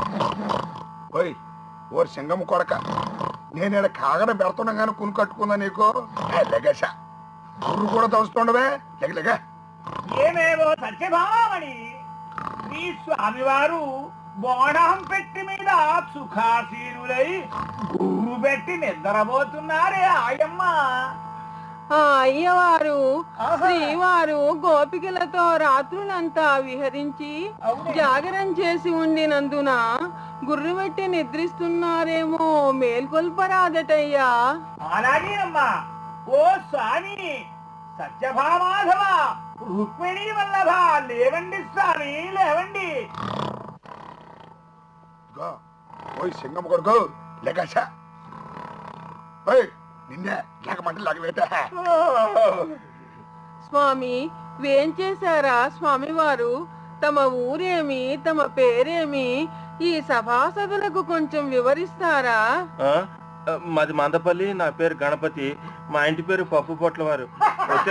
ఓయ్ ఓరి సింగమ్మ కొడక నేను ఇక్కడ కాగడ పెడుతుండగానే కును కట్టుకుందా నీకు ఏ, లెగస గుర్రు కూడా తలుస్తుండవే లెగ లెగ ఏమేవో సత్యభామని మీ స్వామివారు బోణం పెట్టి మీద సుఖాసీనులై గురు పెట్టి నిద్రపోతున్నారే ఆయమ్మ ఆ అయ్యవారు ఆహా. శ్రీవారు గోపికలతో రాత్రులంతా విహరించి అవునే. జాగరం చేసి ఉండినందున గుర్రుబెట్టి నిద్రిస్తున్నారేమో మేల్కొల్పరాదటయ్యా అలాగేనమ్మా ఓ స్వామి సత్యభామాధవ రుక్మిణి వల్లభ లేవండి స్వామి లేవండి ఇదిగో, ఓయ్ సింగమ్మ కొడుకు లెగస ఓయ్ నిన్నే లేకమంటే లేకవేట స్వామి వేం చేశారా స్వామివారు తమ ఊరేమి తమ పేరేమి ఈ సభాసదులకు కొంచెం వివరిస్తారా ఆ? మాది మందపల్లి నా పేరు గణపతి మా ఇంటి పేరు పప్పు పొట్ల వారు వచ్చే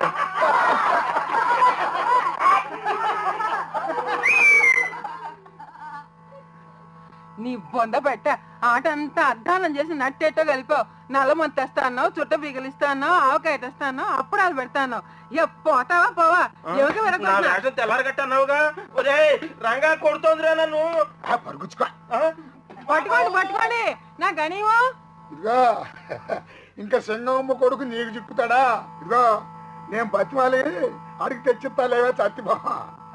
నీ బొంద పెట్ట ఆట అంతా అద్దానం చేసి నట్టేటో కలిపావు నల్లమంత తెస్తాను చుట్ట పిగిలిస్తాను ఆవకాయ తెస్తాను అప్పుడాలు పెడతాను ఏ పోతావా పోవా ఎవరికి నా వెనక వేషం తెల్లారగట్టన్నావుగా ఒరే రంగా కొడుతోందిరా నన్ను ఆ, పరుగుచ్చుకో ఆ? పట్టుకోండి పట్టుకోండి నా గనీవో ఇదిగో ఇంకా సింగమ్మ కొడుకు నీకు చిక్కుతాడా ఇదిగో నేను బతిమాలి అడిగి తెచ్చిస్తా లేవా చత్తిబా